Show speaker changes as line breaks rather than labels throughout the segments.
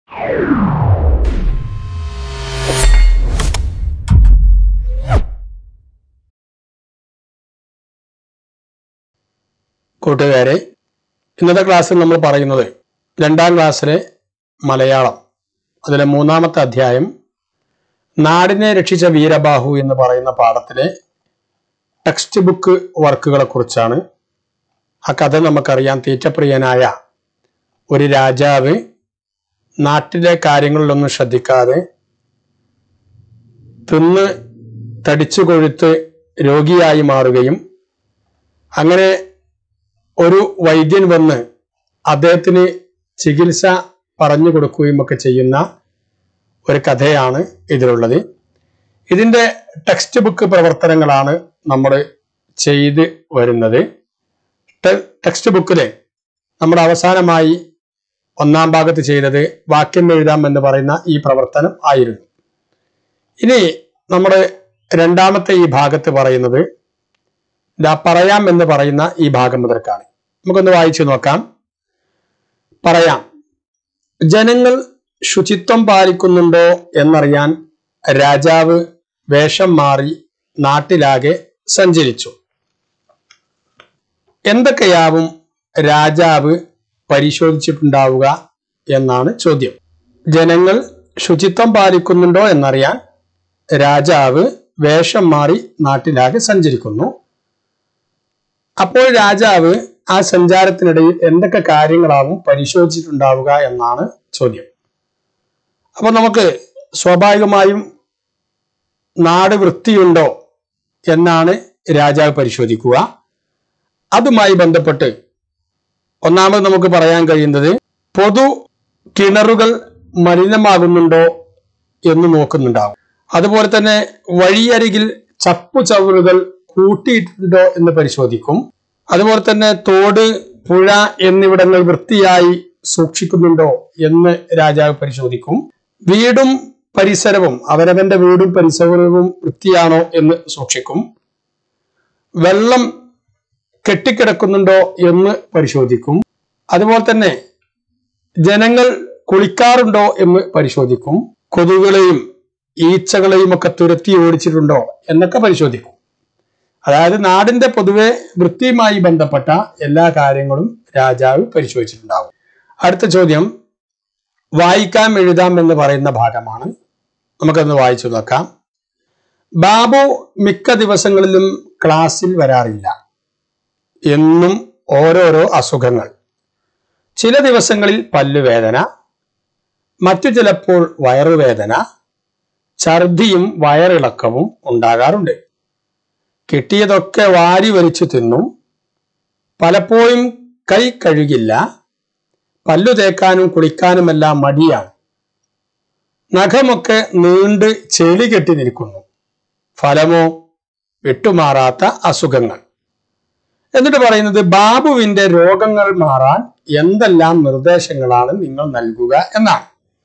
കൂട്ടുകാരെ ഇന്നത്തെ ക്ലാസ്സിൽ നമ്മൾ പറയുന്നത് രണ്ടാം ക്ലാസ്സിലെ മലയാളം അതിലെ മൂന്നാമത്തെ അധ്യായം നാടിനെ രക്ഷിച്ച വീരബാഹു എന്ന് പറയുന്ന പാഠത്തിലെ ടെക്സ്റ്റ് ബുക്ക് വർക്കുകളെ കുറിച്ചാണ് ആ കഥ നമുക്കറിയാം തീറ്റപ്രിയനായ ഒരു രാജാവ് നാട്ടിലെ കാര്യങ്ങളിലൊന്നും ശ്രദ്ധിക്കാതെ തിന്ന് തടിച്ചു കൊഴുത്ത് രോഗിയായി മാറുകയും അങ്ങനെ ഒരു വൈദ്യൻ വന്ന് അദ്ദേഹത്തിന് ചികിത്സ പറഞ്ഞു കൊടുക്കുകയും ഒക്കെ ചെയ്യുന്ന ഒരു കഥയാണ് ഇതിലുള്ളത് ഇതിന്റെ ടെക്സ്റ്റ് ബുക്ക് പ്രവർത്തനങ്ങളാണ് നമ്മൾ ചെയ്ത് വരുന്നത് ടെ- ടെക്സ്റ്റ് ബുക്കില് നമ്മൾ അവസാനമായി ഒന്നാം ഭാഗത്ത് ചെയ്തത് വാക്യം എഴുതാം എന്ന് പറയുന്ന ഈ പ്രവർത്തനം ആയിരുന്നു ഇനി നമ്മൾ രണ്ടാമത്തെ ഈ ഭാഗത്ത് പറയുന്നത് ദാ പറയാം എന്ന് പറയുന്ന ഈ ഭാഗം മുതൽക്കാണ് നമുക്കൊന്ന് വായിച്ചു നോക്കാം പറയാം ജനങ്ങൾ ശുചിത്വം പാലിക്കുന്നുണ്ടോ എന്നറിയാൻ രാജാവ് വേഷം മാറി നാട്ടിലാകെ സഞ്ചരിച്ചു എന്തൊക്കെയാവും രാജാവ് പരിശോധിച്ചിട്ടുണ്ടാവുക എന്നാണ് ചോദ്യം ജനങ്ങൾ ശുചിത്വം പാലിക്കുന്നുണ്ടോ എന്നറിയാൻ രാജാവ് വേഷം മാറി നാട്ടിലാകെ സഞ്ചരിക്കുന്നു അപ്പോൾ രാജാവ് ആ സഞ്ചാരത്തിനിടയിൽ എന്തൊക്കെ കാര്യങ്ങളാവും പരിശോധിച്ചിട്ടുണ്ടാവുക എന്നാണ് ചോദ്യം അപ്പൊ നമുക്ക് സ്വാഭാവികമായും നാട് വൃത്തിയുണ്ടോ എന്നാണ് രാജാവ് പരിശോധിക്കുക അതുമായി ബന്ധപ്പെട്ട് ഒന്നാമത് നമുക്ക് പറയാൻ കഴിയുന്നത് പൊതു കിണറുകൾ മലിനമാകുന്നുണ്ടോ എന്ന് നോക്കുന്നുണ്ടാവും അതുപോലെ തന്നെ വഴിയരികിൽ ചപ്പു ചവറുകൾ കൂട്ടിയിട്ടുണ്ടോ എന്ന് പരിശോധിക്കും അതുപോലെ തന്നെ തോട് പുഴ എന്നിവിടങ്ങൾ വൃത്തിയായി സൂക്ഷിക്കുന്നുണ്ടോ എന്ന് രാജാവ് പരിശോധിക്കും വീടും പരിസരവും അവനവന്റെ വീടും പരിസരവും വൃത്തിയാണോ എന്ന് സൂക്ഷിക്കും വെള്ളം കെട്ടിക്കിടക്കുന്നുണ്ടോ എന്ന് പരിശോധിക്കും അതുപോലെ തന്നെ ജനങ്ങൾ കുളിക്കാറുണ്ടോ എന്ന് പരിശോധിക്കും കൊതുകുകളെയും ഈച്ചകളെയും ഒക്കെ തുരത്തി ഓടിച്ചിട്ടുണ്ടോ എന്നൊക്കെ പരിശോധിക്കും അതായത് നാടിന്റെ പൊതുവെ വൃത്തിയുമായി ബന്ധപ്പെട്ട എല്ലാ കാര്യങ്ങളും രാജാവ് പരിശോധിച്ചിട്ടുണ്ടാവും അടുത്ത ചോദ്യം വായിക്കാം എഴുതാം എന്ന് പറയുന്ന ഭാഗമാണ് നമുക്കൊന്ന് വായിച്ചു നോക്കാം ബാബു മിക്ക ദിവസങ്ങളിലും ക്ലാസ്സിൽ വരാറില്ല എന്നും ഓരോരോ അസുഖങ്ങൾ ചില ദിവസങ്ങളിൽ പല്ലുവേദന മറ്റു ചിലപ്പോൾ വയറുവേദന ഛർദിയും വയറിളക്കവും ഉണ്ടാകാറുണ്ട് കിട്ടിയതൊക്കെ വാരി വലിച്ചു തിന്നും പലപ്പോഴും കൈ കഴുകില്ല പല്ലു തേക്കാനും കുളിക്കാനുമെല്ലാം മടിയാണ് നഖമൊക്കെ നീണ്ട് ചെളി കെട്ടി നിൽക്കുന്നു ഫലമോ വിട്ടുമാറാത്ത അസുഖങ്ങൾ എന്നിട്ട് പറയുന്നത് ബാബുവിന്റെ രോഗങ്ങൾ മാറാൻ എന്തെല്ലാം നിർദ്ദേശങ്ങളാണ് നിങ്ങൾ നൽകുക എന്നാണ്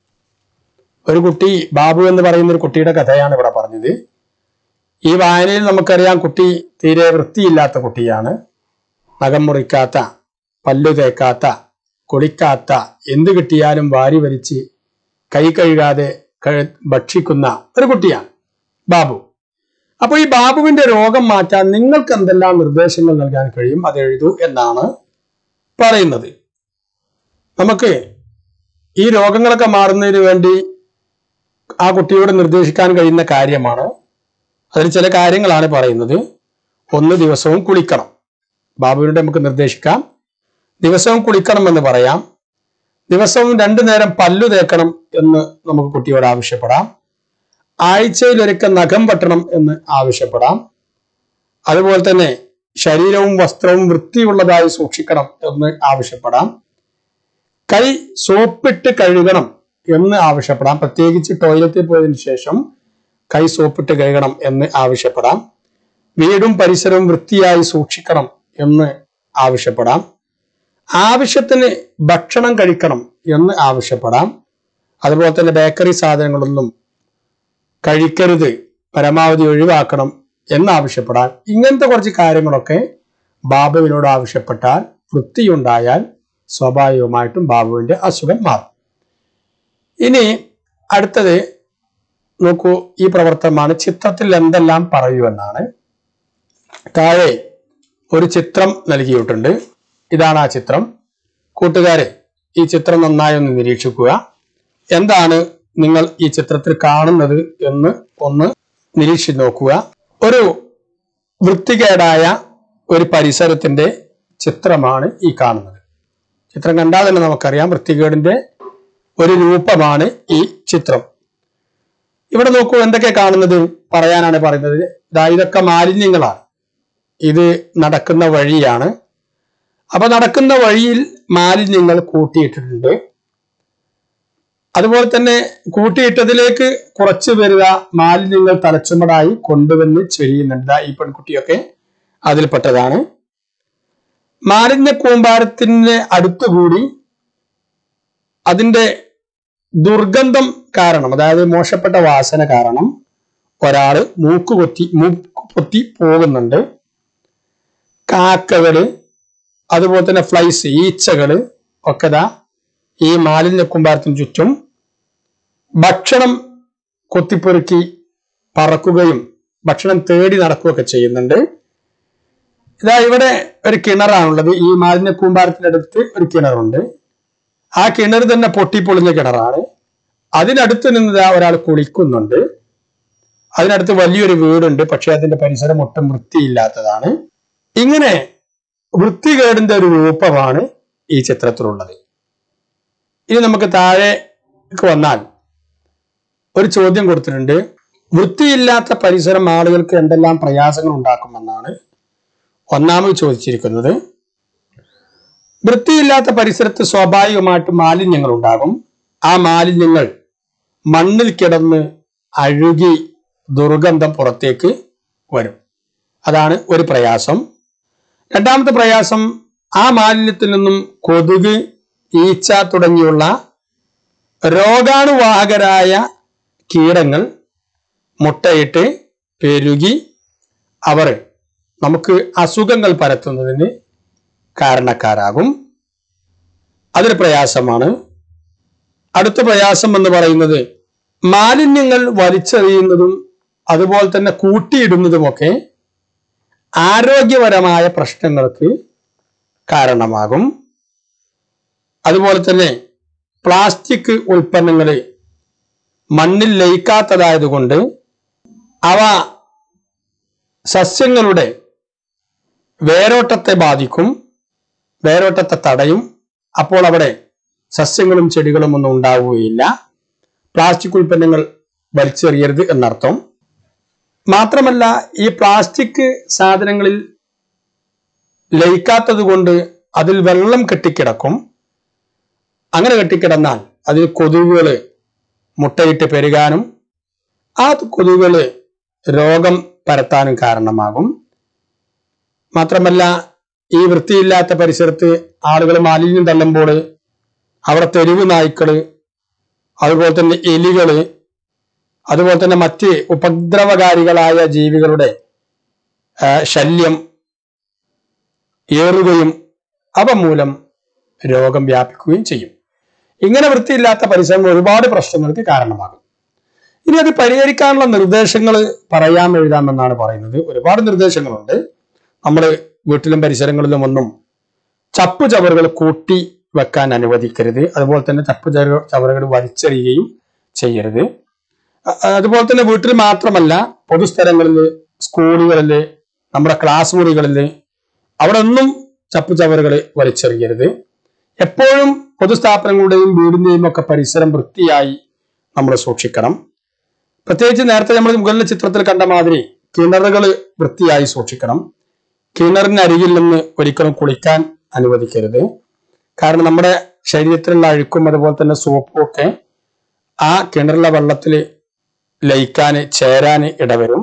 ഒരു കുട്ടി ബാബു എന്ന് പറയുന്ന ഒരു കുട്ടിയുടെ കഥയാണ് ഇവിടെ പറഞ്ഞത് ഈ വായനയിൽ നമുക്കറിയാം കുട്ടി തീരെ വൃത്തിയില്ലാത്ത കുട്ടിയാണ് നഖം മുറിക്കാത്ത പല്ലു തേക്കാത്ത കുളിക്കാത്ത എന്ത് കിട്ടിയാലും വാരി വലിച്ച് കൈ കഴുകാതെ കഴി- ഭക്ഷിക്കുന്ന ഒരു കുട്ടിയാണ് ബാബു അപ്പൊ ഈ ബാബുവിന്റെ രോഗം മാറ്റാൻ നിങ്ങൾക്ക് എന്തെല്ലാം നിർദ്ദേശങ്ങൾ നൽകാൻ കഴിയും അത് എഴുതൂ എന്നാണ് പറയുന്നത് നമുക്ക് ഈ രോഗങ്ങളൊക്കെ മാറുന്നതിന് വേണ്ടി ആ കുട്ടിയോട് നിർദ്ദേശിക്കാൻ കഴിയുന്ന കാര്യമാണ് അതിൽ ചില കാര്യങ്ങളാണ് പറയുന്നത് ഒന്ന് ദിവസവും കുളിക്കണം ബാബുവിനോട് നമുക്ക് നിർദ്ദേശിക്കാം ദിവസവും കുളിക്കണം എന്ന് പറയാം ദിവസവും രണ്ടു നേരം പല്ലു തേക്കണം എന്ന് നമുക്ക് കുട്ടിയോട് ആവശ്യപ്പെടാം ആഴ്ചയിൽ ഒരിക്കൽ നഖം വെട്ടണം എന്ന് ആവശ്യപ്പെടാം അതുപോലെ തന്നെ ശരീരവും വസ്ത്രവും വൃത്തിയുള്ളതായി സൂക്ഷിക്കണം എന്ന് ആവശ്യപ്പെടാം കൈ സോപ്പിട്ട് കഴുകണം എന്ന് ആവശ്യപ്പെടാം പ്രത്യേകിച്ച് ടോയ്ലറ്റിൽ പോയതിനു ശേഷം കൈ സോപ്പിട്ട് കഴുകണം എന്ന് ആവശ്യപ്പെടാം വീടും പരിസരവും വൃത്തിയായി സൂക്ഷിക്കണം എന്ന് ആവശ്യപ്പെടാം ആവശ്യത്തിന് ഭക്ഷണം കഴിക്കണം എന്ന് ആവശ്യപ്പെടാം അതുപോലെ തന്നെ ബേക്കറി സാധനങ്ങളൊന്നും കഴിക്കരുത് പരമാവധി ഒഴിവാക്കണം എന്ന് ആവശ്യപ്പെടാൻ ഇങ്ങനത്തെ കുറച്ച് കാര്യങ്ങളൊക്കെ ബാബുവിനോട് ആവശ്യപ്പെട്ടാൽ വൃത്തിയുണ്ടായാൽ സ്വാഭാവികമായിട്ടും ബാബുവിന്റെ അസുഖം മാറും ഇനി അടുത്തത് നോക്കൂ ഈ പ്രവർത്തനമാണ് ചിത്രത്തിൽ എന്തെല്ലാം പറയൂ എന്നാണ് താഴെ ഒരു ചിത്രം നൽകിയിട്ടുണ്ട് ഇതാണ് ആ ചിത്രം കൂട്ടുകാരെ ഈ ചിത്രം നന്നായി ഒന്ന് നിരീക്ഷിക്കുക എന്താണ് നിങ്ങൾ ഈ ചിത്രത്തിൽ കാണുന്നത് എന്ന് ഒന്ന് നിരീക്ഷിച്ച് നോക്കുക ഒരു വൃത്തികേടായ ഒരു പരിസരത്തിന്റെ ചിത്രമാണ് ഈ കാണുന്നത് ചിത്രം കണ്ടാൽ തന്നെ നമുക്കറിയാം വൃത്തികേടിന്റെ ഒരു രൂപമാണ് ഈ ചിത്രം ഇവിടെ നോക്കൂ എന്തൊക്കെ കാണുന്നത് പറയാനാണ് പറയുന്നത് ഇതാ ഇതൊക്കെ മാലിന്യങ്ങളാണ് ഇത് നടക്കുന്ന വഴിയാണ് അപ്പൊ നടക്കുന്ന വഴിയിൽ മാലിന്യങ്ങൾ കൂട്ടിയിട്ടിട്ടുണ്ട് അതുപോലെ തന്നെ കൂട്ടിയിട്ടതിലേക്ക് കുറച്ച് വരുക മാലിന്യങ്ങൾ തലച്ചുമടായി കൊണ്ടുവന്ന് ചൊരിയുന്നുണ്ട് ദാ ഈ പെൺകുട്ടിയൊക്കെ അതിൽപ്പെട്ടതാണ് മാലിന്യ കൂമ്പാരത്തിന്റെ അടുത്തുകൂടി അതിന്റെ ദുർഗന്ധം കാരണം അതായത് മോശപ്പെട്ട വാസന കാരണം ഒരാള് മൂക്ക് പൊത്തി മൂക്ക് പൊത്തി പോകുന്നുണ്ട് കാക്കകള് അതുപോലെ തന്നെ ഫ്ലൈസ് ഈച്ചകള് ഒക്കെ ദാ ഈ മാലിന്യ കൂമ്പാരത്തിന് ചുറ്റും ഭക്ഷണം കൊത്തിപ്പെറുക്കി പറക്കുകയും ഭക്ഷണം തേടി നടക്കുകയൊക്കെ ചെയ്യുന്നുണ്ട് ഇതാ ഇവിടെ ഒരു കിണറാണുള്ളത് ഈ മാലിന്യ കൂമ്പാരത്തിന്റെ അടുത്ത് ഒരു കിണറുണ്ട് ആ കിണർ തന്നെ പൊട്ടിപ്പൊളിഞ്ഞ കിണറാണ് അതിനടുത്ത് നിന്ന് ദാ ഒരാൾ കുളിക്കുന്നുണ്ട് അതിനടുത്ത് വലിയൊരു വീടുണ്ട് പക്ഷെ അതിന്റെ പരിസരം ഒട്ടും വൃത്തിയില്ലാത്തതാണ് ഇങ്ങനെ വൃത്തികേടിന്റെ ഒരു രൂപമാണ് ഈ ചിത്രത്തിലുള്ളത് ഇനി നമുക്ക് താഴേക്ക് വന്നാൽ ഒരു ചോദ്യം കൊടുത്തിട്ടുണ്ട് വൃത്തിയില്ലാത്ത പരിസരം ആളുകൾക്ക് എന്തെല്ലാം പ്രയാസങ്ങൾ ഉണ്ടാക്കുമെന്നാണ് ഒന്നാമത് ചോദിച്ചിരിക്കുന്നത് വൃത്തിയില്ലാത്ത പരിസരത്ത് സ്വാഭാവികമായിട്ട് മാലിന്യങ്ങൾ ഉണ്ടാകും ആ മാലിന്യങ്ങൾ മണ്ണിൽ കിടന്ന് അഴുകി ദുർഗന്ധം പുറത്തേക്ക് വരും അതാണ് ഒരു പ്രയാസം രണ്ടാമത്തെ പ്രയാസം ആ മാലിന്യത്തിൽ നിന്നും കൊതുക് ഈച്ച തുടങ്ങിയുള്ള രോഗാണുവാഹകരായ കീടങ്ങൾ മുട്ടയിട്ട് പെരുകി അവർ നമുക്ക് അസുഖങ്ങൾ പരത്തുന്നതിന് കാരണക്കാരാകും അതൊരു പ്രയാസമാണ് അടുത്ത പ്രയാസം എന്ന് പറയുന്നത് മാലിന്യങ്ങൾ വലിച്ചെറിയുന്നതും അതുപോലെ തന്നെ കൂട്ടിയിടുന്നതുമൊക്കെ ആരോഗ്യപരമായ പ്രശ്നങ്ങൾക്ക് കാരണമാകും അതുപോലെ തന്നെ പ്ലാസ്റ്റിക് ഉൽപ്പന്നങ്ങൾ മണ്ണിൽ ലയിക്കാത്തതായതുകൊണ്ട് അവ സസ്യങ്ങളുടെ വേരോട്ടത്തെ ബാധിക്കും വേരോട്ടത്തെ തടയും അപ്പോൾ അവിടെ സസ്യങ്ങളും ചെടികളും ഒന്നും ഉണ്ടാവുകയില്ല പ്ലാസ്റ്റിക് ഉൽപ്പന്നങ്ങൾ വലിച്ചെറിയരുത് എന്നർത്ഥം മാത്രമല്ല ഈ പ്ലാസ്റ്റിക് സാധനങ്ങളിൽ ലയിക്കാത്തത് കൊണ്ട് അതിൽ വെള്ളം കെട്ടിക്കിടക്കും അങ്ങനെ കെട്ടിക്കിടന്നാൽ അതിൽ കൊതുകുകൾ മുട്ടയിട്ട് പെരുകാനും ആ കൊതുകുകൾ രോഗം പരത്താനും കാരണമാകും മാത്രമല്ല ഈ വൃത്തിയില്ലാത്ത പരിസരത്ത് ആളുകൾ മാലിന്യം തള്ളുമ്പോൾ അവിടെ തെരുവ് നായ്ക്കള് അതുപോലെ തന്നെ എലികള് അതുപോലെ തന്നെ മറ്റ് ഉപദ്രവകാരികളായ ജീവികളുടെ ആ, ശല്യം ഏറുകയും അവ മൂലം രോഗം വ്യാപിക്കുകയും ചെയ്യും ഇങ്ങനെ വൃത്തിയില്ലാത്ത പരിസരങ്ങൾ ഒരുപാട് പ്രശ്നങ്ങൾക്ക് കാരണമാകും ഇനി അത് പരിഹരിക്കാനുള്ള നിർദ്ദേശങ്ങൾ പറയാം എഴുതാമെന്നാണ് പറയുന്നത് ഒരുപാട് നിർദ്ദേശങ്ങളുണ്ട് നമ്മൾ വീട്ടിലും പരിസരങ്ങളിലും ഒന്നും ചപ്പു ചവറുകൾ കൂട്ടി വെക്കാൻ അനുവദിക്കരുത് അതുപോലെ തന്നെ ചപ്പു ചവറ് ചവറുകൾ വലിച്ചെറിയുകയും ചെയ്യരുത് അ- അതുപോലെ തന്നെ വീട്ടിൽ മാത്രമല്ല പൊതുസ്ഥലങ്ങളിൽ സ്കൂളുകളിൽ നമ്മുടെ ക്ലാസ് മുറികളിൽ അവിടെ ഒന്നും ചപ്പു ചവറുകൾ വലിച്ചെറിയരുത് എപ്പോഴും പൊതുസ്ഥാപനങ്ങളുടെയും വീടിന്റെയും ഒക്കെ പരിസരം വൃത്തിയായി നമ്മൾ സൂക്ഷിക്കണം പ്രത്യേകിച്ച് നേരത്തെ നമ്മൾ മുകളിലെ ചിത്രത്തിൽ കണ്ട മാതിരി കിണറുകൾ വൃത്തിയായി സൂക്ഷിക്കണം കിണറിനരികിൽ നിന്ന് ഒരിക്കലും കുളിക്കാൻ അനുവദിക്കരുത് കാരണം നമ്മുടെ ശരീരത്തിലുള്ള അഴുക്കും അതുപോലെ തന്നെ സോപ്പും ഒക്കെ ആ കിണറിലെ വെള്ളത്തിൽ ലയിക്കാൻ ചേരാൻ ഇടവരും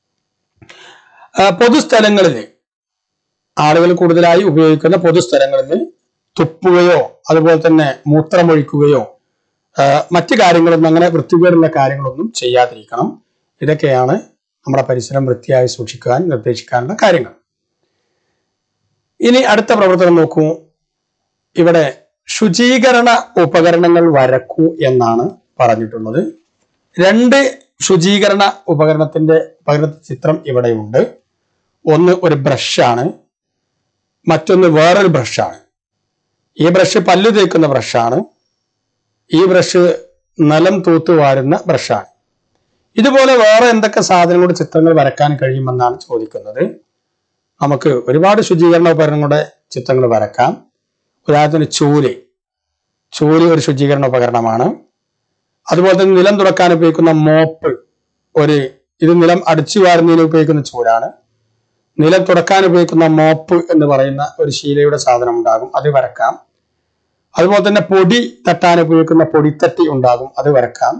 ആ, പൊതുസ്ഥലങ്ങളിൽ ആളുകൾ കൂടുതലായി ഉപയോഗിക്കുന്ന പൊതുസ്ഥലങ്ങളിൽ തുപ്പുകയോ അതുപോലെ തന്നെ മൂത്രമൊഴിക്കുകയോ ആ, മറ്റു കാര്യങ്ങളൊന്നും അങ്ങനെ വൃത്തികേടുള്ള കാര്യങ്ങളൊന്നും ചെയ്യാതിരിക്കണം ഇതൊക്കെയാണ് നമ്മുടെ പരിസരം വൃത്തിയായി സൂക്ഷിക്കാൻ നിർദ്ദേശിക്കാനുള്ള കാര്യങ്ങൾ ഇനി അടുത്ത പ്രവർത്തനം നോക്കൂ ഇവിടെ ശുചീകരണ ഉപകരണങ്ങൾ വരക്കൂ എന്നാണ് പറഞ്ഞിട്ടുള്ളത് രണ്ട് ശുചീകരണ ഉപകരണത്തിന്റെ ഉപകരണ ചിത്രം ഇവിടെയുണ്ട് ഒന്ന് ഒരു ബ്രഷാണ് മറ്റൊന്ന് വേറൊരു ബ്രഷാണ് ഈ ബ്രഷ് പല്ലു തേക്കുന്ന ബ്രഷാണ് ഈ ബ്രഷ് നിലം തൂത്തു വാരുന്ന ബ്രഷാണ് ഇതുപോലെ വേറെ എന്തൊക്കെ സാധനങ്ങളുടെ ചിത്രങ്ങൾ വരക്കാൻ കഴിയുമെന്നാണ് ചോദിക്കുന്നത് നമുക്ക് ഒരുപാട് ശുചീകരണ ഉപകരണങ്ങളുടെ ചിത്രങ്ങൾ വരക്കാം ഉദാഹരണത്തിന് ചൂല് ചൂല് ഒരു ശുചീകരണ ഉപകരണമാണ് അതുപോലെ തന്നെ നിലം തുടക്കാൻ ഉപയോഗിക്കുന്ന മോപ്പ് ഒരു ഇത് നിലം അടിച്ചു വാരുന്നതിന് ഉപയോഗിക്കുന്ന ചൂലാണ് നിലം തുടക്കാൻ ഉപയോഗിക്കുന്ന മോപ്പ് എന്ന് പറയുന്ന ഒരു ശീലയുടെ സാധനം ഉണ്ടാകും അത് വരക്കാം അതുപോലെ തന്നെ പൊടി തട്ടാൻ ഉപയോഗിക്കുന്ന പൊടിത്തട്ടി ഉണ്ടാകും അത് വരക്കാം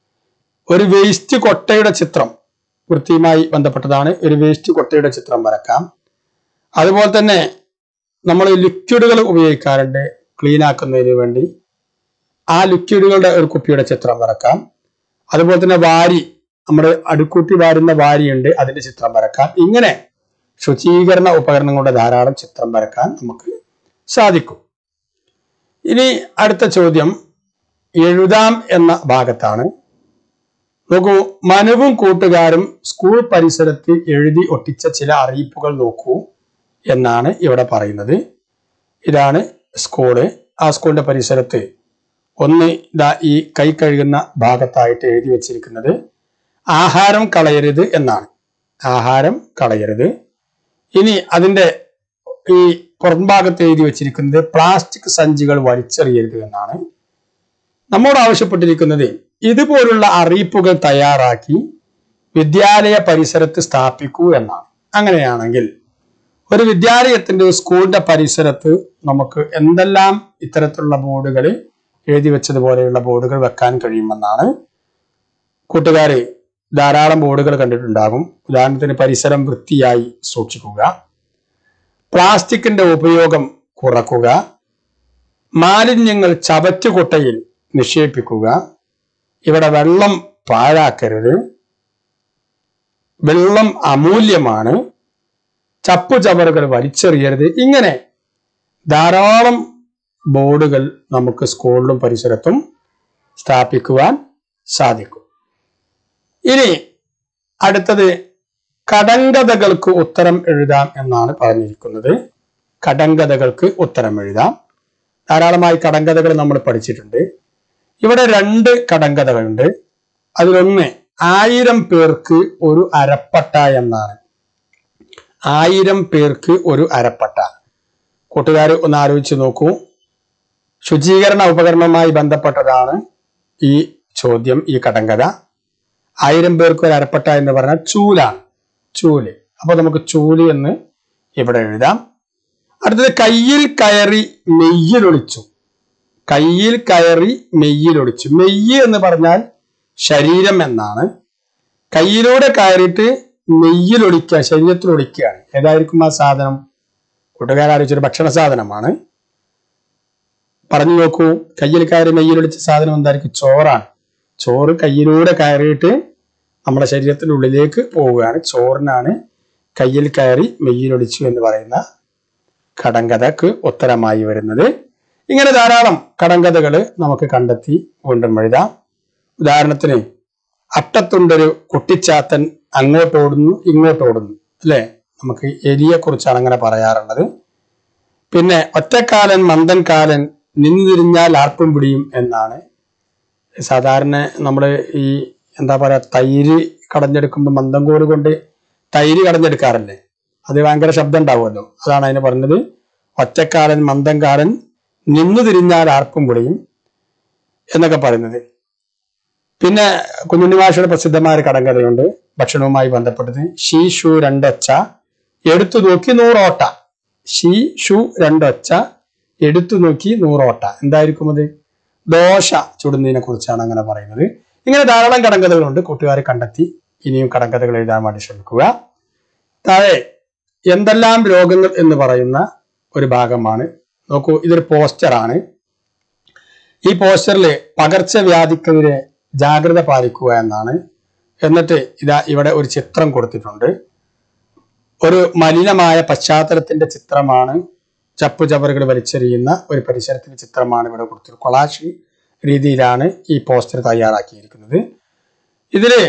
ഒരു വേസ്റ്റ് കൊട്ടയുടെ ചിത്രം വൃത്തിയുമായി ബന്ധപ്പെട്ടതാണ് ഒരു വേസ്റ്റ് കൊട്ടയുടെ ചിത്രം വരക്കാം അതുപോലെ തന്നെ നമ്മൾ ലിക്വിഡുകൾ ഉപയോഗിക്കാറുണ്ട് ക്ലീൻ ആക്കുന്നതിന് വേണ്ടി ആ ലിക്വിഡുകളുടെ ഒരു കുപ്പിയുടെ ചിത്രം വരക്കാം അതുപോലെ തന്നെ വാരി നമ്മുടെ അടുക്കൂട്ടി വാരുന്ന വാരിയുണ്ട് അതിന്റെ ചിത്രം വരക്കാം ഇങ്ങനെ ശുചീകരണ ഉപകരണങ്ങളുടെ ധാരാളം ചിത്രം വരക്കാൻ നമുക്ക് സാധിക്കും ഇനി അടുത്ത ചോദ്യം എഴുതാം എന്ന ഭാഗത്താണ് നോക്കൂ മനുവും കൂട്ടുകാരും സ്കൂൾ പരിസരത്ത് എഴുതി ഒട്ടിച്ച ചില അറിയിപ്പുകൾ നോക്കൂ എന്നാണ് ഇവിടെ പറയുന്നത് ഇതാണ് സ്കൂള് ആ സ്കൂളിന്റെ പരിസരത്ത് ഒന്ന് ഇതാ ഈ കൈ കഴുകുന്ന ഭാഗത്തായിട്ട് എഴുതി വെച്ചിരിക്കുന്നത് ആഹാരം കളയരുത് എന്നാണ് ആഹാരം കളയരുത് ഇനി അതിന്റെ ഈ പുറംഭാഗത്ത് എഴുതി വെച്ചിരിക്കുന്നത് പ്ലാസ്റ്റിക് സഞ്ചികൾ വലിച്ചെറിയരുത് എന്നാണ് നമ്മോട് ആവശ്യപ്പെട്ടിരിക്കുന്നത് ഇതുപോലുള്ള അറിയിപ്പുകൾ തയ്യാറാക്കി വിദ്യാലയ പരിസരത്ത് സ്ഥാപിക്കൂ എന്നാണ് അങ്ങനെയാണെങ്കിൽ ഒരു വിദ്യാലയത്തിന്റെ സ്കൂളിന്റെ പരിസരത്ത് നമുക്ക് എന്തെല്ലാം ഇത്തരത്തിലുള്ള ബോർഡുകൾ എഴുതി വെച്ചതുപോലെയുള്ള ബോർഡുകൾ വെക്കാൻ കഴിയുമെന്നാണ് കൂട്ടുകാരെ ധാരാളം ബോർഡുകൾ കണ്ടിട്ടുണ്ടാകും ഉദാഹരണത്തിന് പരിസരം വൃത്തിയായി സൂക്ഷിക്കുക പ്ലാസ്റ്റിക്കിന്റെ ഉപയോഗം കുറക്കുക മാലിന്യങ്ങൾ ചവറ്റുകുട്ടയിൽ നിക്ഷേപിക്കുക ഇവിടെ വെള്ളം പാഴാക്കരുത് വെള്ളം അമൂല്യമാണ് ചപ്പുചവറുകൾ വലിച്ചെറിയരുത് ഇങ്ങനെ ധാരാളം ബോർഡുകൾ നമുക്ക് സ്കൂളിലും പരിസരത്തും സ്ഥാപിക്കുവാൻ സാധിക്കും ഇനി അടുത്തത് കടങ്കഥകൾക്ക് ഉത്തരം എഴുതാം എന്നാണ് പറഞ്ഞിരിക്കുന്നത് കടങ്കഥകൾക്ക് ഉത്തരം എഴുതാം ധാരാളമായി കടങ്കഥകൾ നമ്മൾ പഠിച്ചിട്ടുണ്ട് ഇവിടെ രണ്ട് കടങ്കഥകളുണ്ട് അതിലൊന്ന് ആയിരം പേർക്ക് ഒരു അരപ്പട്ട എന്നാണ് ആയിരം പേർക്ക് ഒരു അരപ്പട്ട കൂട്ടുകാർ ഒന്ന് ആലോചിച്ച് നോക്കൂ ശുചീകരണ ഉപകരണവുമായി ബന്ധപ്പെട്ടതാണ് ഈ ചോദ്യം ഈ കടങ്കഥ ആയിരം പേർക്ക് ഒരു അരപ്പട്ട എന്ന് പറഞ്ഞാൽ ചൂലാണ് ചൂല് അപ്പൊ നമുക്ക് ചൂല് എന്ന് ഇവിടെ എഴുതാം അടുത്തത് കയ്യിൽ കയറി മെയ്യിലൊളിച്ചു കയ്യിൽ കയറി മെയ്യിലൊളിച്ചു മെയ്യ് എന്ന് പറഞ്ഞാൽ ശരീരം എന്നാണ് കയ്യിലൂടെ കയറിയിട്ട് മെയ്യിലൊളിക്കുക ശരീരത്തിൽ ഒളിക്കുകയാണ് ഏതായിരിക്കും ആ സാധനം കൂട്ടുകാരാലോചിച്ചൊരു ഭക്ഷണ സാധനമാണ് പറഞ്ഞു നോക്കൂ കയ്യിൽ കയറി മെയ്യിലൊളിച്ച സാധനം എന്തായിരിക്കും ചോറാണ് ചോറ് കയ്യിലൂടെ കയറിയിട്ട് നമ്മുടെ ശരീരത്തിന്റെ ഉള്ളിലേക്ക് പോവുകയാണ് ചോറിനാണ് കയ്യിൽ കയറി മെയ്യിലൊളിച്ചു എന്ന് പറയുന്ന കടങ്കഥക്ക് ഉത്തരമായി വരുന്നത് ഇങ്ങനെ ധാരാളം കടങ്കഥകൾ നമുക്ക് കണ്ടെത്തി വീണ്ടും എഴുതാം ഉദാഹരണത്തിന് അട്ടത്തുണ്ടൊരു കുട്ടിച്ചാത്തൻ അങ്ങോട്ടോടുന്നു ഇങ്ങോട്ടോടുന്നു അല്ലെ നമുക്ക് എലിയെ കുറിച്ചാണ് അങ്ങനെ പറയാറുള്ളത് പിന്നെ ഒറ്റക്കാലൻ മന്ദൻ കാലൻ നിന്നു തിരിഞ്ഞാൽ ആർപ്പും പിടിയും എന്നാണ് സാധാരണ നമ്മൾ ഈ എന്താ പറയാ തൈര് കടഞ്ഞെടുക്കുമ്പോൾ മന്ദം കോല് കൊണ്ട് തൈര് കടഞ്ഞെടുക്കാറല്ലേ അത് ഭയങ്കര ശബ്ദം ഉണ്ടാവുമല്ലോ അതാണ് അതിന് പറഞ്ഞത് ഒറ്റക്കാലൻ മന്ദംകാലൻ നിന്നു തിരിഞ്ഞാൽ ആർപ്പും പൊളിയും എന്നൊക്കെ പറയുന്നത് പിന്നെ കുഞ്ഞുണ്ണി മാഷയുടെ പ്രസിദ്ധമായ ഒരു കടങ്കഥയുണ്ട് ഭക്ഷണവുമായി ബന്ധപ്പെട്ടത് ഷീ ഷു രണ്ടൊച്ച എടുത്തു നോക്കി നൂറോട്ട ഷീ ഷു രണ്ടൊച്ച എടുത്തു നോക്കി നൂറോട്ട എന്തായിരിക്കും അത് ദോശ ചുടുന്നതിനെ കുറിച്ചാണ് അങ്ങനെ പറയുന്നത് ഇങ്ങനെ ധാരാളം കടങ്കഥകളുണ്ട് കൂട്ടുകാരെ കണ്ടെത്തി ഇനിയും കടങ്കഥകൾ എഴുതാൻ വേണ്ടി ശ്രമിക്കുക താഴെ എന്തെല്ലാം രോഗങ്ങൾ എന്ന് പറയുന്ന ഒരു ഭാഗമാണ് നോക്കൂ ഇതൊരു പോസ്റ്ററാണ് ഈ പോസ്റ്ററിൽ പകർച്ചവ്യാധിക്കെതിരെ ജാഗ്രത പാലിക്കുക എന്നാണ് എന്നിട്ട് ഇതാ ഇവിടെ ഒരു ചിത്രം കൊടുത്തിട്ടുണ്ട് ഒരു മലിനമായ പശ്ചാത്തലത്തിന്റെ ചിത്രമാണ് ചപ്പു ചവറുകൾ വലിച്ചെറിയുന്ന ഒരു പരിസരത്തിന്റെ ചിത്രമാണ് ഇവിടെ കൊടുത്തത് കൊളാഷ് രീതിയിലാണ് ഈ പോസ്റ്റർ തയ്യാറാക്കിയിരിക്കുന്നത് ഇതില്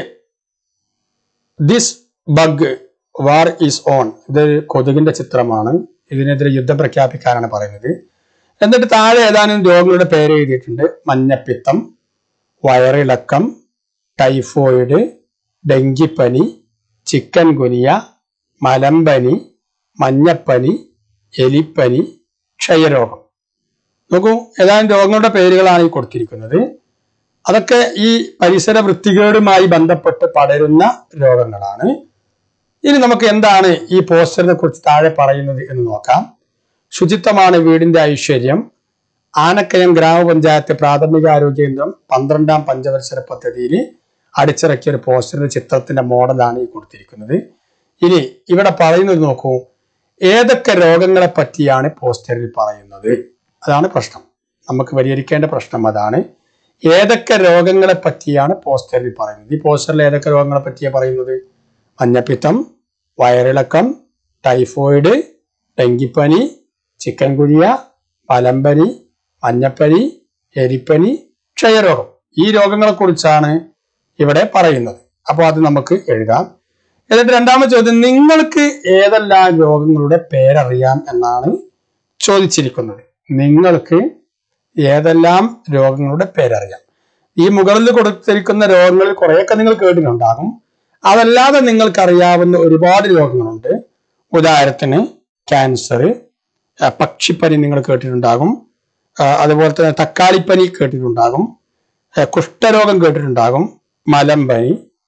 this bug war is on ഇതൊരു കൊതുകിന്റെ ചിത്രമാണ് ഇതിനെതിരെ യുദ്ധം പ്രഖ്യാപിക്കാനാണ് പറയുന്നത് എന്നിട്ട് താഴെ ഏതാനും രോഗങ്ങളുടെ പേര് എഴുതിയിട്ടുണ്ട് മഞ്ഞപ്പിത്തം വയറിളക്കം ടൈഫോയിഡ് ഡെങ്കിപ്പനി ചിക്കൻ ഗുനിയ മലമ്പനി മഞ്ഞപ്പനി എലിപ്പനി ക്ഷയരോഗം നോക്കൂ ഏതാനും രോഗങ്ങളുടെ പേരുകളാണ് ഈ കൊടുത്തിരിക്കുന്നത് അതൊക്കെ ഈ പരിസര വൃത്തികേടുമായി ബന്ധപ്പെട്ട് പടരുന്ന രോഗങ്ങളാണ് ഇനി നമുക്ക് എന്താണ് ഈ പോസ്റ്ററിനെ കുറിച്ച് താഴെ പറയുന്നത് എന്ന് നോക്കാം ശുചിത്വമാണ് വീടിന്റെ ഐശ്വര്യം ആനക്കയം ഗ്രാമപഞ്ചായത്ത് പ്രാഥമിക ആരോഗ്യ കേന്ദ്രം പന്ത്രണ്ടാം പഞ്ചവത്സര പദ്ധതിയിൽ അടിച്ചിറക്കിയ ഒരു പോസ്റ്ററിന്റെ ചിത്രത്തിന്റെ മോഡലാണ് ഈ കൊടുത്തിരിക്കുന്നത് ഇനി ഇവിടെ പറയുന്നത് നോക്കൂ ഏതൊക്കെ രോഗങ്ങളെ പറ്റിയാണ് പോസ്റ്ററിൽ പറയുന്നത് അതാണ് പ്രശ്നം നമുക്ക് പരിഹരിക്കേണ്ട പ്രശ്നം അതാണ് ഏതൊക്കെ രോഗങ്ങളെ പറ്റിയാണ് പോസ്റ്ററിൽ പറയുന്നത് ഈ പോസ്റ്ററിൽ ഏതൊക്കെ രോഗങ്ങളെ പറ്റിയാണ് പറയുന്നത് മഞ്ഞപ്പിത്തം വയറിളക്കം ടൈഫോയിഡ് ഡെങ്കിപ്പനി ചിക്കൻ കുനിയ പലമ്പനി മഞ്ഞപ്പനി എലിപ്പനി ക്ഷയരോഗം ഈ രോഗങ്ങളെ കുറിച്ചാണ് ഇവിടെ പറയുന്നത് അപ്പോൾ അത് നമുക്ക് എഴുതാം എന്നിട്ട് രണ്ടാമത്തെ ചോദ്യം നിങ്ങൾക്ക് ഏതെല്ലാം രോഗങ്ങളുടെ പേരറിയാം എന്നാണ് ചോദിച്ചിരിക്കുന്നത് നിങ്ങൾക്ക് ഏതെല്ലാം രോഗങ്ങളുടെ പേരറിയാം ഈ മുകളിൽ കൊടുത്തിരിക്കുന്ന രോഗങ്ങളിൽ കുറേയൊക്കെ നിങ്ങൾ കേട്ടിട്ടുണ്ടാകും അതല്ലാതെ നിങ്ങൾക്ക് അറിയാവുന്ന ഒരുപാട് രോഗങ്ങളുണ്ട് ഉദാഹരണത്തിന് ക്യാൻസർ പക്ഷിപ്പനി നിങ്ങൾ കേട്ടിട്ടുണ്ടാകും ആ, അതുപോലെ തന്നെ തക്കാളിപ്പനി കേട്ടിട്ടുണ്ടാകും ആ, കുഷ്ഠരോഗം കേട്ടിട്ടുണ്ടാകും മലമ്പനി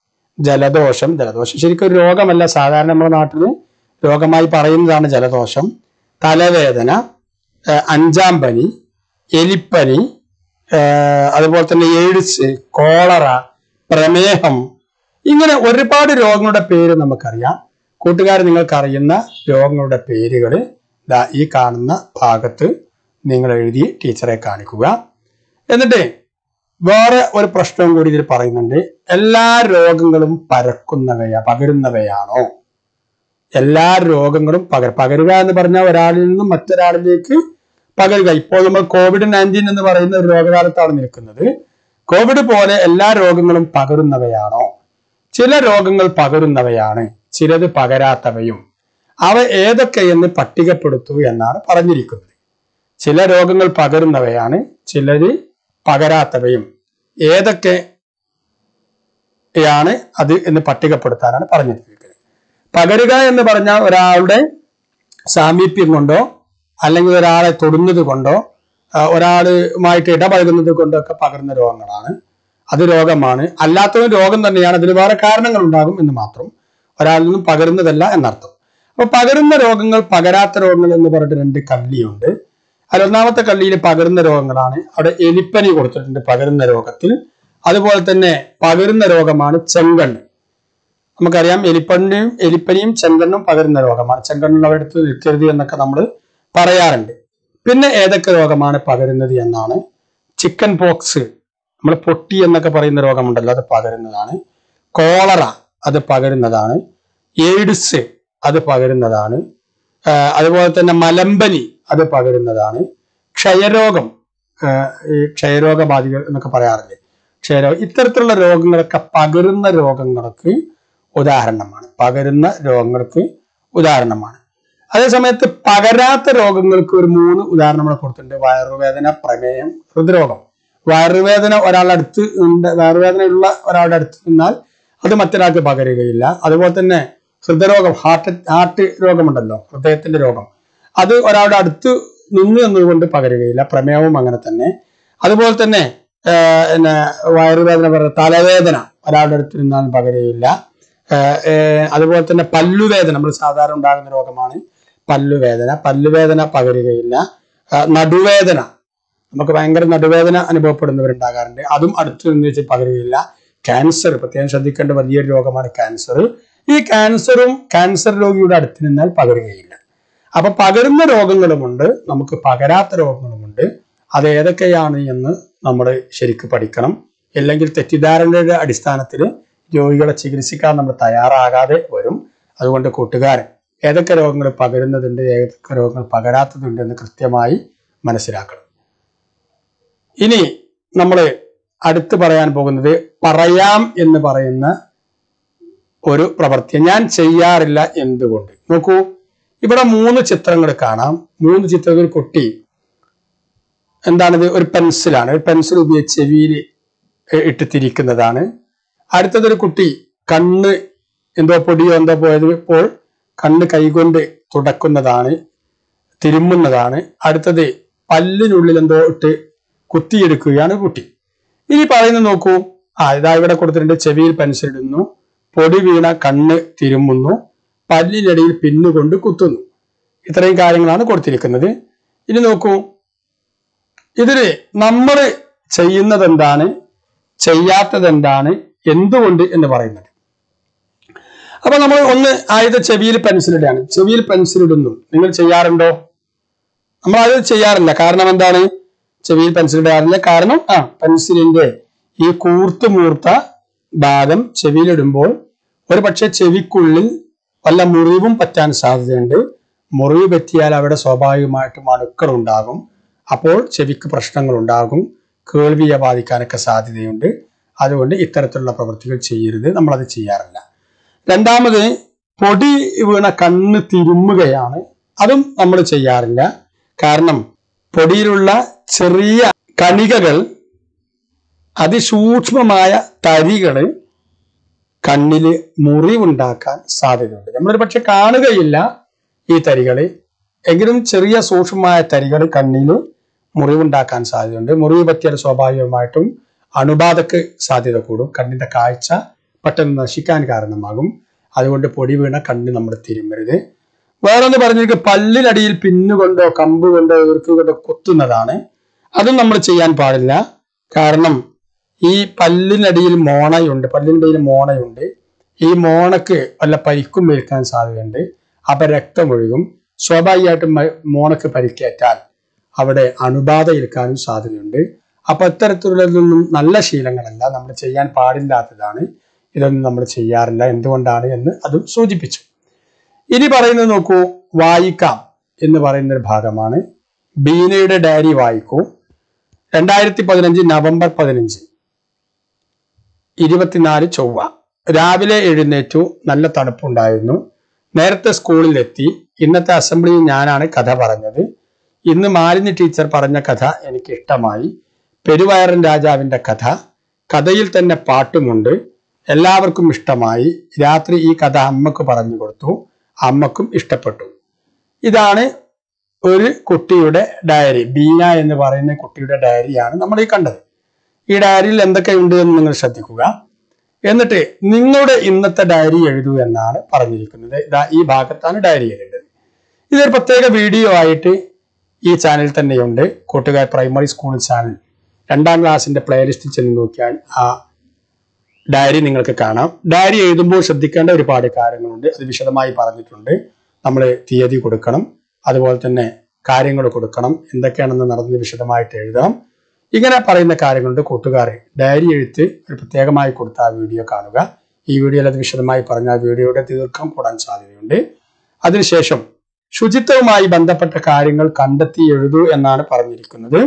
ജലദോഷം ജലദോഷം ശരിക്കും ഒരു രോഗമല്ല സാധാരണ നമ്മുടെ നാട്ടിൽ രോഗമായി പറയുന്നതാണ് ജലദോഷം തലവേദന ആ, അഞ്ചാം പനി എലിപ്പനി ആ, അതുപോലെ തന്നെ എയ്ഡ്സ് കോളറ പ്രമേഹം ഇങ്ങനെ ഒരുപാട് രോഗങ്ങളുടെ പേര് നമുക്കറിയാം കൂട്ടുകാർ നിങ്ങൾക്ക് അറിയുന്ന രോഗങ്ങളുടെ പേരുകൾ ദാ ഈ കാണുന്ന ഭാഗത്ത് നിങ്ങൾ എഴുതി ടീച്ചറെ കാണിക്കുക എന്നിട്ട് വേറെ ഒരു പ്രശ്നവും കൂടി ഇതിൽ പറയുന്നുണ്ട് എല്ലാ രോഗങ്ങളും പരക്കുന്നവയാ പകരുന്നവയാണോ എല്ലാ രോഗങ്ങളും പകർ പകരുക എന്ന് പറഞ്ഞാൽ ഒരാളിൽ നിന്നും മറ്റൊരാളിലേക്ക് പകരുക ഇപ്പോൾ നമ്മൾ കോവിഡ് നയൻറ്റീൻ എന്ന് പറയുന്ന ഒരു രോഗകാലത്താണ് നിൽക്കുന്നത് കോവിഡ് പോലെ എല്ലാ രോഗങ്ങളും പകരുന്നവയാണോ ചില രോഗങ്ങൾ പകരുന്നവയാണ് ചിലത് പകരാത്തവയും അവ ഏതൊക്കെയെന്ന് പട്ടികപ്പെടുത്തൂ എന്നാണ് പറഞ്ഞിരിക്കുന്നത് ചില രോഗങ്ങൾ പകരുന്നവയാണ് ചിലര് പകരാത്തവയും ഏതൊക്കെ യാണ് അത് എന്ന് പട്ടികപ്പെടുത്താനാണ് പറഞ്ഞിരിക്കുന്നത് പകരുക എന്ന് പറഞ്ഞാൽ ഒരാളുടെ സാമീപ്യം കൊണ്ടോ അല്ലെങ്കിൽ ഒരാളെ തൊടുന്നത് കൊണ്ടോ ആ, ഒരാളുമായിട്ട് ഇടപഴകുന്നത് കൊണ്ടോ ഒക്കെ പകരുന്ന രോഗങ്ങളാണ് അത് രോഗമാണ് അല്ലാത്തതും രോഗം തന്നെയാണ് അതിന് വേറെ കാരണങ്ങൾ ഉണ്ടാകും എന്ന് മാത്രം ഒരാളിൽ നിന്നും പകരുന്നതല്ല എന്നർത്ഥം അപ്പൊ പകരുന്ന രോഗങ്ങൾ പകരാത്ത രോഗങ്ങൾ എന്ന് പറഞ്ഞിട്ട് രണ്ട് കള്ളിയുണ്ട് അതിൽ ഒന്നാമത്തെ കള്ളിയിൽ പകരുന്ന രോഗങ്ങളാണ് അവിടെ എലിപ്പനി കൊടുത്തിട്ടുണ്ട് പകരുന്ന രോഗത്തിൽ അതുപോലെ തന്നെ പകരുന്ന രോഗമാണ് ചെങ്കണ്ണ് നമുക്കറിയാം എലിപ്പണിയും എലിപ്പനിയും ചെങ്കണ്ണും പകരുന്ന രോഗമാണ് ചെങ്കണ്ണുള്ളവരടുത്ത് നിൽക്കരുത് എന്നൊക്കെ നമ്മൾ പറയാറുണ്ട് പിന്നെ ഏതൊക്കെ രോഗമാണ് പകരുന്നത് എന്നാണ് ചിക്കൻ പോക്സ് നമ്മൾ പൊട്ടി എന്നൊക്കെ പറയുന്ന രോഗമുണ്ടല്ലോ അത് പകരുന്നതാണ് കോളറ അത് പകരുന്നതാണ് എയ്ഡ്സ് അത് പകരുന്നതാണ് ആ, അതുപോലെ തന്നെ മലമ്പനി അത് പകരുന്നതാണ് ക്ഷയരോഗം ആ, ഈ ക്ഷയരോഗബാധികൾ എന്നൊക്കെ പറയാറില്ലേ ക്ഷയരോഗം ഇത്തരത്തിലുള്ള രോഗങ്ങളൊക്കെ പകരുന്ന രോഗങ്ങൾക്ക് ഉദാഹരണമാണ് പകരുന്ന രോഗങ്ങൾക്ക് ഉദാഹരണമാണ് അതേസമയത്ത് പകരാത്ത രോഗങ്ങൾക്ക് ഒരു മൂന്ന് ഉദാഹരണങ്ങൾ കൊടുത്തിട്ടുണ്ട് വയറുവേദന പ്രമേയം ഹൃദ്രോഗം വയറുവേദന ഒരാളുടെ അടുത്ത് ഉണ്ട് വയറുവേദന ഉള്ള ഒരാളുടെ അടുത്ത് നിന്നാൽ അത് മറ്റൊരാൾക്ക് പകരുകയില്ല അതുപോലെ തന്നെ ഹൃദയരോഗം ഹാർട്ട് ഹാർട്ട് രോഗമുണ്ടല്ലോ ഹൃദയത്തിന്റെ രോഗം അത് ഒരാളുടെ അടുത്ത് നിന്ന് എന്നതുകൊണ്ട് പകരുകയില്ല പ്രമേയവും അങ്ങനെ തന്നെ അതുപോലെ തന്നെ ആഹ് പിന്നെ വയറുവേദന പറയുന്ന തലവേദന ഒരാളുടെ അടുത്ത് നിന്നാൽ പകരുകയില്ല ആഹ് ഏഹ് അതുപോലെ തന്നെ പല്ലുവേദന നമ്മൾ സാധാരണ ഉണ്ടാകുന്ന രോഗമാണ് പല്ലുവേദന പല്ലുവേദന പകരുകയില്ല ആഹ് നടുവേദന നമുക്ക് ഭയങ്കര നടുവേദന അനുഭവപ്പെടുന്നവരുണ്ടാകാറുണ്ട് അതും അടുത്ത് നിന്ന് വെച്ച് പകരുകയില്ല ക്യാൻസർ പ്രത്യേകം ശ്രദ്ധിക്കേണ്ട വലിയൊരു രോഗമാണ് ക്യാൻസർ ഈ ക്യാൻസറും ക്യാൻസർ രോഗിയുടെ അടുത്ത് നിന്നാൽ പകരുകയില്ല അപ്പൊ പകരുന്ന രോഗങ്ങളുമുണ്ട് നമുക്ക് പകരാത്ത രോഗങ്ങളുമുണ്ട് അത് ഏതൊക്കെയാണ് എന്ന് നമ്മൾ ശരിക്കും പഠിക്കണം ഇല്ലെങ്കിൽ തെറ്റിദ്ധാരണയുടെ അടിസ്ഥാനത്തിൽ രോഗികളെ ചികിത്സിക്കാൻ നമ്മൾ തയ്യാറാകാതെ വരും അതുകൊണ്ട് കൂട്ടുകാരൻ ഏതൊക്കെ രോഗങ്ങൾ പകരുന്നതുണ്ട് ഏതൊക്കെ രോഗങ്ങൾ പകരാത്തതുണ്ട് എന്ന് കൃത്യമായി മനസ്സിലാക്കണം ഇനി നമ്മൾ അടുത്ത് പറയാൻ പോകുന്നത് പറയാം എന്ന് പറയുന്ന ഒരു പ്രവൃത്തി ഞാൻ ചെയ്യാറില്ല എന്തുകൊണ്ട് നോക്കൂ ഇവിടെ മൂന്ന് ചിത്രങ്ങൾ കാണാം മൂന്ന് ചിത്രത്തിൽ കുട്ടി എന്താണിത് ഒരു പെൻസിലാണ് ഒരു പെൻസിൽ ഉപയോഗിച്ച് ചെവിയിൽ ഇട്ട് തിരിക്കുന്നതാണ് അടുത്തതൊരു കുട്ടി കണ്ണ് എന്തോ പൊടിയോ എന്തോ പോയത് ഇപ്പോൾ കണ്ണ് കൈകൊണ്ട് തുടക്കുന്നതാണ് തിരുമ്മുന്നതാണ് അടുത്തത് പല്ലിനുള്ളിൽ എന്തോ ഇട്ട് കുത്തിയെടുക്കുകയാണ് കുട്ടി ഇനി പറയുന്നത് നോക്കൂ ആ ഇതാ ഇവിടെ കൊടുത്തിട്ടുണ്ട് ചെവിയിൽ പെൻസിൽ ഇടുന്നു പൊടി വീണ കണ്ണ് തിരുമ്മുന്നു പല്ലിനിടയിൽ പിന്നുകൊണ്ട് കുത്തുന്നു ഇത്രയും കാര്യങ്ങളാണ് കൊടുത്തിരിക്കുന്നത് ഇനി നോക്കൂ ഇതില് നമ്മൾ ചെയ്യുന്നത് എന്താണ് ചെയ്യാത്തത് എന്താണ് എന്തുകൊണ്ട് എന്ന് പറയുന്നത് അപ്പൊ നമ്മൾ ഒന്ന് ആയത് ചെവിയിൽ പെൻസിലിടാണ് ചെവിയിൽ പെൻസിലിടുന്നു നിങ്ങൾ ചെയ്യാറുണ്ടോ നമ്മൾ അത് ചെയ്യാറില്ല കാരണം എന്താണ് ചെവിയിൽ പെൻസിൽ ഇടാറില്ല കാരണം ആ പെൻസിലിന്റെ ഈ കൂർത്ത് മൂർത്ത ഭാഗം ചെവിയിലിടുമ്പോൾ ഒരു പക്ഷെ ചെവിക്കുള്ളിൽ വല്ല മുറിവും പറ്റാൻ സാധ്യതയുണ്ട് മുറിവ് പറ്റിയാൽ അവിടെ സ്വാഭാവികമായിട്ടും അണുക്കൾ ഉണ്ടാകും അപ്പോൾ ചെവിക്ക് പ്രശ്നങ്ങൾ ഉണ്ടാകും കേൾവിയെ ബാധിക്കാനൊക്കെ സാധ്യതയുണ്ട് അതുകൊണ്ട് ഇത്തരത്തിലുള്ള പ്രവൃത്തികൾ ചെയ്യരുത് നമ്മളത് ചെയ്യാറില്ല രണ്ടാമത് പൊടി വീണ കണ്ണ് തിരുമ്മുകയാണ് അതും നമ്മൾ ചെയ്യാറില്ല കാരണം പൊടിയിലുള്ള ചെറിയ കണികകൾ അതിസൂക്ഷ്മമായ തരികള് കണ്ണില് മുറിവുണ്ടാക്കാൻ സാധ്യതയുണ്ട് നമ്മളൊരു പക്ഷെ കാണുകയില്ല ഈ തരികള് എങ്കിലും ചെറിയ സൂക്ഷ്മമായ തരികൾ കണ്ണില് മുറിവുണ്ടാക്കാൻ സാധ്യതയുണ്ട് മുറിവ് പറ്റിയാൽ സ്വാഭാവികമായിട്ടും അണുബാധക്ക് സാധ്യത കൂടും കണ്ണിന്റെ കാഴ്ച പെട്ടെന്ന് നശിക്കാൻ കാരണമാകും അതുകൊണ്ട് പൊടി വീണ കണ്ണ് നമ്മൾ തിരുമ്മരുത് വേറൊന്ന് പറഞ്ഞിരിക്കും പല്ലിനടിയിൽ പിന്നുകൊണ്ടോ കമ്പ് കൊണ്ടോ ഈർക്കുകൊണ്ടോ കുത്തുന്നതാണ് അതും നമ്മൾ ചെയ്യാൻ പാടില്ല കാരണം ഈ പല്ലിനടിയിൽ മോണയുണ്ട് പല്ലിനടിയിൽ മോണയുണ്ട് ഈ മോണക്ക് വല്ല പരിക്കും ഏൽക്കാൻ സാധ്യതയുണ്ട് അപ്പൊ രക്തം ഒഴുകും സ്വാഭാവികമായിട്ടും മ- മോണക്ക് പരിക്കേറ്റാൽ അവിടെ അണുബാധ ഏൽക്കാനും സാധ്യതയുണ്ട് അപ്പൊ ഇത്തരത്തിലുള്ളതൊന്നും നല്ല ശീലങ്ങളല്ല നമ്മൾ ചെയ്യാൻ പാടില്ലാത്തതാണ് ഇതൊന്നും നമ്മൾ ചെയ്യാറില്ല എന്തുകൊണ്ടാണ് എന്ന് അതും സൂചിപ്പിച്ചു ഇനി പറയുന്നത് നോക്കൂ വായിക്കാം എന്ന് പറയുന്ന ഒരു ഭാഗമാണ് ബീനയുടെ ഡയറി വായിക്കൂ രണ്ടായിരത്തി പതിനഞ്ച് നവംബർ പതിനഞ്ച് ഇരുപത്തിനാല് ചൊവ്വ രാവിലെ എഴുന്നേറ്റു നല്ല തണുപ്പുണ്ടായിരുന്നു നേരത്തെ സ്കൂളിലെത്തി ഇന്നത്തെ അസംബ്ലിയിൽ ഞാനാണ് കഥ പറഞ്ഞത് ഇന്ന് മാലിന്യ ടീച്ചർ പറഞ്ഞ കഥ എനിക്ക് ഇഷ്ടമായി പെരുവയറൻ രാജാവിന്റെ കഥ കഥയിൽ തന്നെ പാട്ടുമുണ്ട് എല്ലാവർക്കും ഇഷ്ടമായി രാത്രി ഈ കഥ അമ്മക്ക് പറഞ്ഞു കൊടുത്തു അമ്മക്കും ഇഷ്ടപ്പെട്ടു ഇതാണ് ഒരു കുട്ടിയുടെ ഡയറി ബീന എന്ന് പറയുന്ന കുട്ടിയുടെ ഡയറിയാണ് നമ്മൾ ഈ കണ്ടത് ഈ ഡയറിയിൽ എന്തൊക്കെയുണ്ട് എന്ന് നിങ്ങൾ ശ്രദ്ധിക്കുക എന്നിട്ട് നിങ്ങളുടെ ഇന്നത്തെ ഡയറി എഴുതൂ എന്നാണ് പറഞ്ഞിരിക്കുന്നത് ഇതാ ഈ ഭാഗത്താണ് ഡയറി എഴുതേണ്ടത് ഇതൊരു പ്രത്യേക വീഡിയോ ആയിട്ട് ഈ ചാനൽ തന്നെയുണ്ട് കൂട്ടുകാർ പ്രൈമറി സ്കൂൾ ചാനൽ രണ്ടാം ക്ലാസ്സിന്റെ പ്ലേലിസ്റ്റിൽ ചെന്ന് നോക്കിയാൽ ആ ഡയറി നിങ്ങൾക്ക് കാണാം ഡയറി എഴുതുമ്പോൾ ശ്രദ്ധിക്കേണ്ട ഒരുപാട് കാര്യങ്ങളുണ്ട് അത് വിശദമായി പറഞ്ഞിട്ടുണ്ട് നമ്മൾ തീയതി കൊടുക്കണം അതുപോലെ തന്നെ കാര്യങ്ങൾ കൊടുക്കണം എന്തൊക്കെയാണെന്ന് നടന്നത് വിശദമായിട്ട് എഴുതണം ഇങ്ങനെ പറയുന്ന കാര്യങ്ങളുണ്ട് കൂട്ടുകാരെ ഡയറി എഴുത്ത് ഒരു പ്രത്യേകമായി കൊടുത്ത ആ വീഡിയോ കാണുക ഈ വീഡിയോയിൽ അത് വിശദമായി പറഞ്ഞ ആ വീഡിയോയുടെ ദീർഘം കൂടാൻ സാധ്യതയുണ്ട് അതിനുശേഷം ശുചിത്വവുമായി ബന്ധപ്പെട്ട കാര്യങ്ങൾ കണ്ടെത്തി എഴുതൂ എന്നാണ് പറഞ്ഞിരിക്കുന്നത്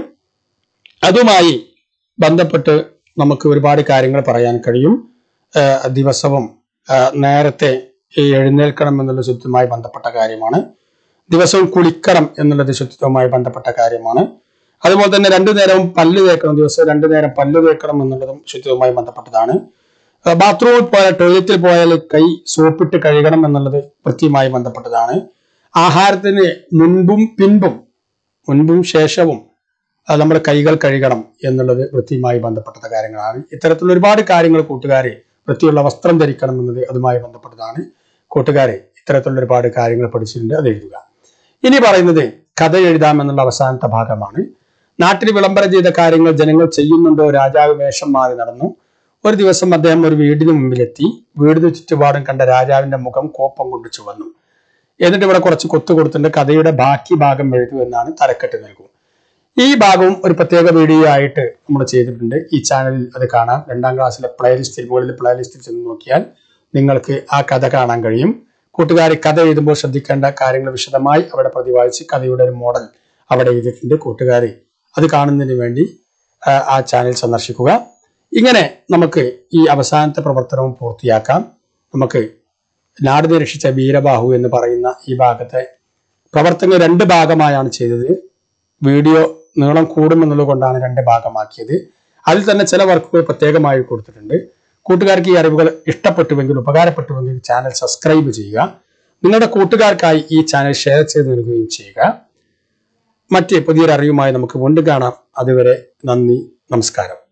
അതുമായി ബന്ധപ്പെട്ട് നമുക്ക് ഒരുപാട് കാര്യങ്ങൾ പറയാൻ കഴിയും ആഹ് ദിവസവും ആഹ് നേരത്തെ ഈ എഴുന്നേൽക്കണം എന്നുള്ള ശുദ്ധിയുമായി ബന്ധപ്പെട്ട കാര്യമാണ് ദിവസവും കുളിക്കണം എന്നുള്ളത് ശുദ്ധിത്വവുമായി ബന്ധപ്പെട്ട കാര്യമാണ് അതുപോലെ തന്നെ രണ്ടു നേരവും പല്ല് തേക്കണം ദിവസവും രണ്ടു നേരം പല്ല് തേക്കണം എന്നുള്ളതും ശുദ്ധിത്വവുമായി ബന്ധപ്പെട്ടതാണ് ആഹ് ബാത്റൂമിൽ പോയാൽ ടോയ്ലറ്റിൽ പോയാൽ കൈ സോപ്പിട്ട് കഴുകണം എന്നുള്ളത് വൃത്തിയുമായി ബന്ധപ്പെട്ടതാണ് ആഹാരത്തിന് മുൻപും പിൻപും മുൻപും ശേഷവും അത് നമ്മുടെ കൈകൾ കഴുകണം എന്നുള്ളത് വൃത്തിയുമായി ബന്ധപ്പെട്ട കാര്യങ്ങളാണ് ഇത്തരത്തിലുള്ള ഒരുപാട് കാര്യങ്ങൾ കൂട്ടുകാരെ വൃത്തിയുള്ള വസ്ത്രം ധരിക്കണം എന്നത് അതുമായി ബന്ധപ്പെട്ടതാണ് കൂട്ടുകാരെ ഇത്തരത്തിലുള്ള ഒരുപാട് കാര്യങ്ങൾ പഠിച്ചിട്ടുണ്ട് അത് എഴുതുക ഇനി പറയുന്നത് കഥ എഴുതാം എന്നുള്ള അവസാനത്തെ ഭാഗമാണ് നാട്ടിൽ വിളംബരം ചെയ്ത കാര്യങ്ങൾ ജനങ്ങൾ ചെയ്യുന്നുണ്ടോ രാജാവ് വേഷം മാറി നടന്നു ഒരു ദിവസം അദ്ദേഹം ഒരു വീടിന് മുമ്പിലെത്തി വീടിന് ചുറ്റുപാടും കണ്ട രാജാവിന്റെ മുഖം കോപ്പം കൊണ്ട് ചുവന്നു എന്നിട്ട് ഇവിടെ കുറച്ച് കൊത്തു കൊടുത്തിട്ടുണ്ട് കഥയുടെ ബാക്കി ഭാഗം എഴുതൂ എന്നാണ് തലക്കെട്ട് നൽകും ഈ ഭാഗവും ഒരു പ്രത്യേക വീഡിയോ ആയിട്ട് നമ്മൾ ചെയ്തിട്ടുണ്ട് ഈ ചാനലിൽ അത് കാണാം രണ്ടാം ക്ലാസ്സിലെ പ്ലേലിസ്റ്റിൽ മുകളിൽ പ്ലേലിസ്റ്റിൽ ചെന്ന് നോക്കിയാൽ നിങ്ങൾക്ക് ആ കഥ കാണാൻ കഴിയും കൂട്ടുകാർ കഥ എഴുതുമ്പോൾ ശ്രദ്ധിക്കേണ്ട കാര്യങ്ങൾ വിശദമായി അവിടെ പ്രതിപാദിച്ച് കഥയുടെ ഒരു മോഡൽ അവിടെ എഴുതിയിട്ടുണ്ട് കൂട്ടുകാർ അത് കാണുന്നതിന് വേണ്ടി ആ, ആ ചാനൽ സന്ദർശിക്കുക ഇങ്ങനെ നമുക്ക് ഈ അവസാനത്തെ പ്രവർത്തനവും പൂർത്തിയാക്കാം നമുക്ക് നാടിനെ രക്ഷിച്ച വീരബാഹു എന്ന് പറയുന്ന ഈ ഭാഗത്തെ പ്രവർത്തനം രണ്ട് ഭാഗമായാണ് ചെയ്തത് വീഡിയോ നീളം കൂടുമെന്നുള്ളത് കൊണ്ടാണ് രണ്ട് ഭാഗമാക്കിയത് അതിൽ തന്നെ ചില വർക്കുകൾ പ്രത്യേകമായി കൊടുത്തിട്ടുണ്ട് കൂട്ടുകാർക്ക് ഈ അറിവുകൾ ഇഷ്ടപ്പെട്ടുവെങ്കിൽ ഉപകാരപ്പെട്ടുവെങ്കിൽ ചാനൽ സബ്സ്ക്രൈബ് ചെയ്യുക നിങ്ങളുടെ കൂട്ടുകാർക്കായി ഈ ചാനൽ ഷെയർ ചെയ്ത് നൽകുകയും ചെയ്യുക മറ്റ് പുതിയൊരു അറിവുമായി നമുക്ക് വീണ്ടും കാണാം അതുവരെ നന്ദി നമസ്കാരം